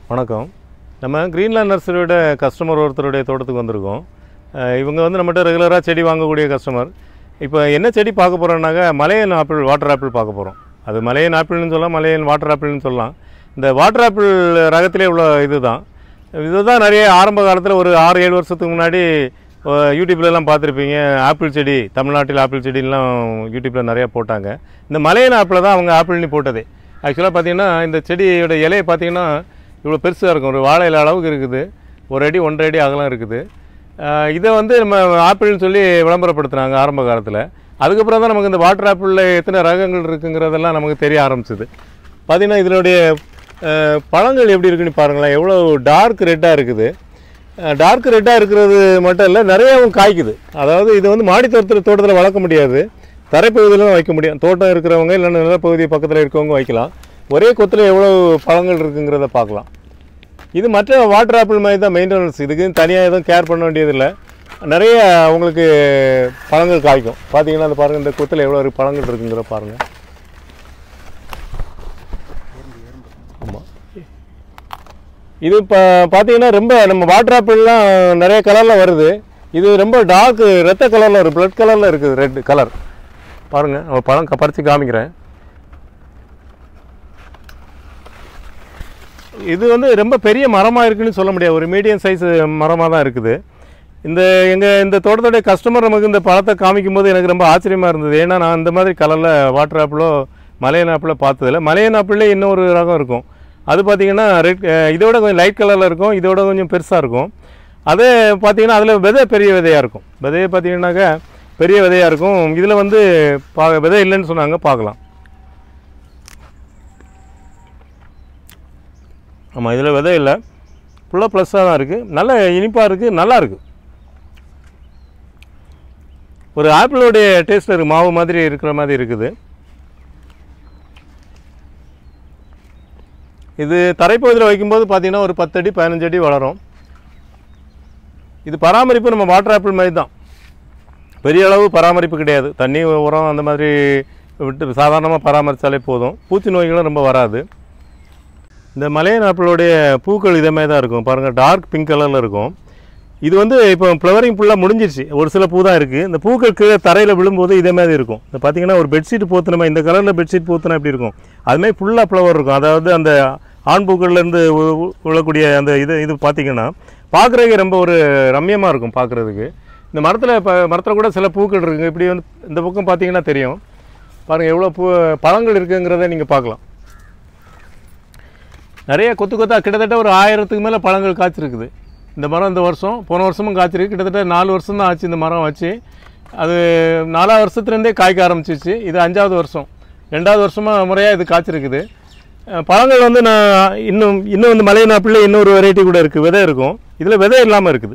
வணக்கம் நம்ம Greenland நர்சரியோட customer ஒருத்தருடைய தோட்டத்துக்கு வந்திருக்கோம் அஹ் இவங்க வந்து நம்மகிட்ட ரெகுலராக செடி வாங்கக்கூடிய கஸ்டமர் இப்போ என்ன செடி பார்க்க போகிறோம்னாக்கா மலையன் ஆப்பிள் வாட்டர் ஆப்பிள் பார்க்க போகிறோம் அது மலையன் ஆப்பிள்னு சொல்லலாம் மலையன் வாட்டர் ஆப்பிள்னு சொல்லலாம் இந்த வாட்டர் ஆப்பிள் ரகத்திலே உள்ள இதுதான் இதுதான் நிறைய ஆரம்ப காலத்தில் ஒரு ஆறு ஏழு வருஷத்துக்கு முன்னாடி அஹ், யூடியூப்லலாம் பார்த்துருப்பீங்க ஆப்பிள் செடி தமிழ்நாட்டில் ஆப்பிள் செடிலாம் யூடியூப்பில் நிறையா போட்டாங்க இந்த மலையன் ஆப்பிளை தான் அவங்க ஆப்பிள்னு போட்டதே ஆக்சுவலாக பார்த்தீங்கன்னா இந்த செடியோட இலையை பார்த்தீங்கன்னா இவ்வளோ பெருசாக இருக்கும் ஒரு வாழை இலை அளவுக்கு இருக்குது ஒரு அடி ஒன்றரை அடி அகலம் இருக்குது ஆஹ் இதை வந்து நம்ம ஆப்பிள்னு சொல்லி விளம்பரப்படுத்துனாங்க ஆரம்ப காலத்தில் அதுக்கப்புறம் தான் நமக்கு இந்த வாட்டர் ஆப்பிளில் எத்தனை ரகங்கள் இருக்குங்கிறதெல்லாம் நமக்கு தெரிய ஆரம்பிச்சது பார்த்தீங்கன்னா இதனுடைய ஆஹ் பழங்கள் எப்படி இருக்குன்னு பாருங்களேன் எவ்வளோ டார்க் ரெட்டாக இருக்குது டார்க் ரெட்டாக இருக்கிறது மட்டும் இல்லை நிறையாவும் காய்க்குது அதாவது இது வந்து மாடி தோட்டத்தில் தோட்டத்தில் வளர்க்க முடியாது தரைப்பகுதியிலும் வைக்க முடியும் தோட்டம் இருக்கிறவங்க இல்லைன்னா நிலப்பகுதி பக்கத்தில் இருக்கவங்க வைக்கலாம் ஒரே கொத்தில் எவ்வளோ பழங்கள் இருக்குங்கிறத பார்க்கலாம் இது மற்ற வாட்டர் ஆப்பிள் மாதிரி தான் மெயின்டெனன்ஸ் இதுக்கு தனியாக எதுவும் கேர் பண்ண வேண்டியதில்லை நிறைய உங்களுக்கு பழங்கள் காய்க்கும் பார்த்தீங்கன்னா அந்த பாருங்கள் இந்த கொத்தில் எவ்வளோ இருக்கு பழங்கள் இருக்குங்கிற பாருங்கள் ஆமாம் இது இப்போ பார்த்தீங்கன்னா ரொம்ப நம்ம வாட்டர் ஆப்பிள்லாம் நிறைய கலரில் வருது இது ரொம்ப டார்க் ரத்த கலரில் ஒரு பிளட் கலரில் இருக்குது ரெட் கலர் பாருங்கள் நம்ம பழம் க- பறித்து காமிக்கிறேன் இது வந்து ரொம்ப பெரிய மரமாக இருக்குன்னு சொல்ல முடியாது ஒரு மீடியம் சைஸ் மரமாக தான் இருக்குது இந்த எங்கள் இந்த தோட்டத்தோடைய கஸ்டமர் நமக்கு இந்த பழத்தை காமிக்கும் போது எனக்கு ரொம்ப ஆச்சரியமாக இருந்தது ஏன்னா நான் இந்த மாதிரி கலரில் வாட்டர் ஆப்பிளோ மலையன் ஆப்பிளோ பார்த்ததில்ல மலையன் ஆப்பிளே இன்னொரு ரகம் இருக்கும் அது பார்த்தீங்கன்னா ரெட் இதோட கொஞ்சம் லைட் கலரில் இருக்கும் இதோட கொஞ்சம் பெருசாக இருக்கும் அதே பார்த்தீங்கன்னா அதில் விதை பெரிய விதையாக இருக்கும் விதையை பார்த்தீங்கன்னாக்கா பெரிய விதையாக இருக்கும் இதில் வந்து பா விதை இல்லைன்னு சொன்னாங்க பார்க்கலாம் ஆமாம் இதில் விதை இல்லை ஃபுல்லாக ப்ளஸ்ஸாக தான் இருக்குது நல்ல இனிப்பாக இருக்குது நல்லா இருக்குது ஒரு ஆப்பிளோடைய டேஸ்ட்டில் இருக்குது மாவு மாதிரி இருக்கிற மாதிரி இருக்குது இது தரைப்பகுதியில் வைக்கும்போது பார்த்தீங்கன்னா ஒரு பத்து அடி பதினஞ்சு அடி வளரும் இது பராமரிப்பு நம்ம வாட்டர் ஆப்பிள் மாதிரி தான் பெரிய அளவு பராமரிப்பு கிடையாது தண்ணி உரம் அந்த மாதிரி விட்டு சாதாரணமாக பராமரித்தாலே போதும் பூச்சி நோய்களும் ரொம்ப வராது இந்த மலையன் ஆப்பிளோடைய பூக்கள் இதே மாதிரி தான் இருக்கும் பாருங்கள் டார்க் பிங்க் கலரில் இருக்கும் இது வந்து இப்போ ஃப்ளவரிங் ஃபுல்லாக முடிஞ்சிருச்சு ஒரு சில பூ தான் இருக்குது இந்த பூக்கள் கீழே தரையில் விழும்போது இதே மாதிரி இருக்கும் இந்த பார்த்தீங்கன்னா ஒரு பெட்ஷீட் போத்துனமா இந்த கலரில் பெட்ஷீட் போத்துனா எப்படி இருக்கும் அதுமாதிரி ஃபுல்லாக ஃப்ளவர் இருக்கும் அதாவது அந்த ஆண் பூக்கள்லேருந்து விழக்கூடிய அந்த இது இது பார்த்தீங்கன்னா பார்க்குறதுக்கு ரொம்ப ஒரு ரம்யமாக இருக்கும் பார்க்குறதுக்கு இந்த மரத்தில் இப்போ மரத்தில் கூட சில பூக்கள் இருக்குங்க இப்படி வந்து இந்த பக்கம் பார்த்தீங்கன்னா தெரியும் பாருங்கள் எவ்வளோ பூ பழங்கள் இருக்குங்கிறத நீங்கள் பார்க்கலாம் நிறைய கொத்து கொத்தா கிட்டத்தட்ட ஒரு ஆயிரத்துக்கு மேலே பழங்கள் காய்ச்சிருக்குது இந்த மரம் இந்த வருஷம் போன வருஷமும் காய்ச்சிருக்கு கிட்டத்தட்ட நாலு வருஷம் தான் ஆச்சு இந்த மரம் வச்சு அது நாலாவது வருஷத்துலேருந்தே காய்க்க ஆரம்பிச்சிச்சு இது அஞ்சாவது வருஷம் ரெண்டாவது வருஷமாக முறையாக இது காய்ச்சிருக்குது அஹ் பழங்கள் வந்து நான் இன்னும் இன்னும் வந்து மலையன் ஆப்பிளில் இன்னொரு வெரைட்டி கூட இருக்குது விதை இருக்கும் இதில் விதை இல்லாமல் இருக்குது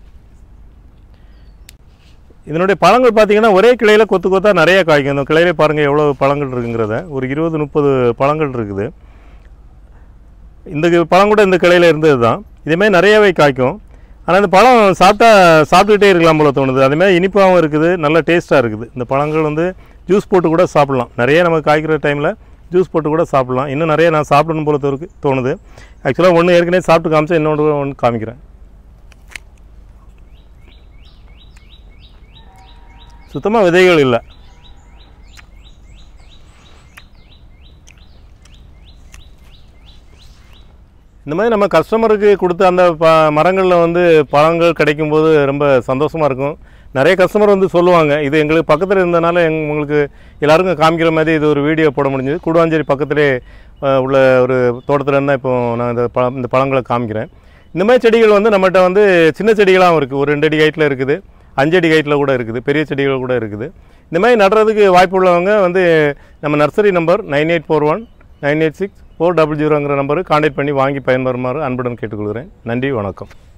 இதனுடைய பழங்கள் பார்த்தீங்கன்னா ஒரே கிளையில் கொத்து கொத்தா நிறைய காய்க்கும் இந்த கிளையிலே பாருங்கள் எவ்வளோ பழங்கள் இருக்குங்கிறத ஒரு இருபது முப்பது பழங்கள் இருக்குது இந்த கி- பழம் கூட இந்த கிளையில் இருந்தது தான் இதேமாதிரி நிறையவே காய்க்கும் ஆனால் இந்த பழம் சாப்பிட்டா சாப்பிட்டுக்கிட்டே இருக்கலாம் போல தோணுது அதேமாதிரி இனிப்பாகவும் இருக்குது நல்ல டேஸ்ட்டாக இருக்குது இந்த பழங்கள் வந்து ஜூஸ் போட்டு கூட சாப்பிட்லாம் நிறைய நமக்கு காய்க்கிற டைமில் ஜூஸ் போட்டு கூட சாப்பிட்லாம் இன்னும் நிறைய நான் சாப்பிடணும் போல தோருக்கு தோணுது ஆக்சுவலாக ஒன்று ஏற்கனவே சாப்பிட்டு காமிச்சா இன்னொன்று ஒன்று காமிக்கிறேன் சுத்தமாக விதைகள் இல்லை இந்த மாதிரி நம்ம கஸ்டமருக்கு கொடுத்த அந்த ப மரங்களில் வந்து பழங்கள் கிடைக்கும்போது ரொம்ப சந்தோஷமாக இருக்கும் நிறைய கஸ்டமர் வந்து சொல்லுவாங்க இது எங்களுக்கு பக்கத்தில் இருந்தனால எங் உங்களுக்கு எல்லாருக்கும் காமிக்கிற மாதிரி இது ஒரு வீடியோ போட முடிஞ்சது கூடுவாஞ்சேரி பக்கத்திலே அஹ், உள்ள ஒரு தோட்டத்தில் இருந்தால் இப்போ நான் இந்த பழ இந்த பழங்களை காமிக்கிறேன் இந்த மாதிரி செடிகள் வந்து நம்மகிட்ட வந்து சின்ன செடிகளாகவும் இருக்குது ஒரு ரெண்டு அடி ஹைட்டில் இருக்குது அஞ்சு அடி ஹைட்டில் கூட இருக்குது பெரிய செடிகள் கூட இருக்குது இந்த மாதிரி நடுறதுக்கு வாய்ப்பு உள்ளவங்க வந்து நம்ம nursery number nine eight four one nine eight six four double ஜீரோங்கிற நம்பருக்கு கான்டாக்ட் பண்ணி வாங்கி பயன்பெறுமாறு அன்புடன் கேட்டுக்கொள்கிறேன் நன்றி வணக்கம்